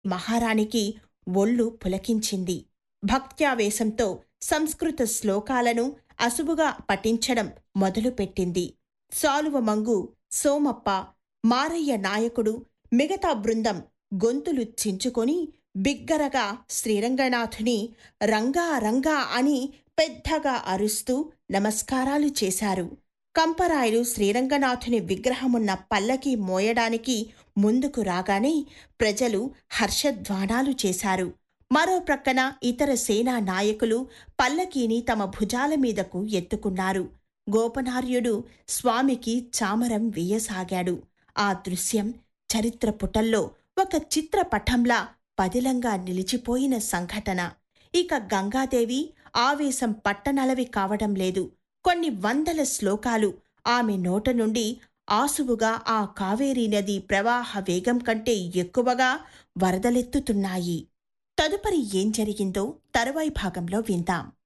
మహారాణికి ఒళ్ళు పులకించింది భక్త్యావేశంతో సంస్కృత శ్లోకాలను అసువుగా పఠించడం మొదలుపెట్టింది సాలువమంగు సోమప్ప మారయ్య నాయకుడు మిగతా బృందం గొంతులు చించుకొని బిగ్గరగా శ్రీరంగనాథుని రంగా రంగా అని పెద్దగా అరుస్తూ నమస్కారాలు చేశారు కంపరాయలు శ్రీరంగనాథుని విగ్రహమున్న పల్లకి మోయడానికి ముందుకు రాగానే ప్రజలు హర్షధ్వానాలు చేశారు మరో ప్రక్కన ఇతర సేనా నాయకులు పల్లకీని తమ భుజాల మీదకు ఎత్తుకున్నారు గోపనార్యుడు స్వామికి చామరం వేయసాగాడు ఆ దృశ్యం చరిత్ర పుటల్లో ఒక చిత్రపటంలా పదిలంగా నిలిచిపోయిన సంఘటన ఇక గంగాదేవి ఆవేశం పట్టనలవి కావడం లేదు కొన్ని వందల శ్లోకాలు ఆమె నోట నుండి ఆసువుగా ఆ కావేరీ నది ప్రవాహ వేగం కంటే ఎక్కువగా వరదలెత్తుతున్నాయి తదుపరి ఏం జరిగిందో తరువాయి భాగంలో విందాం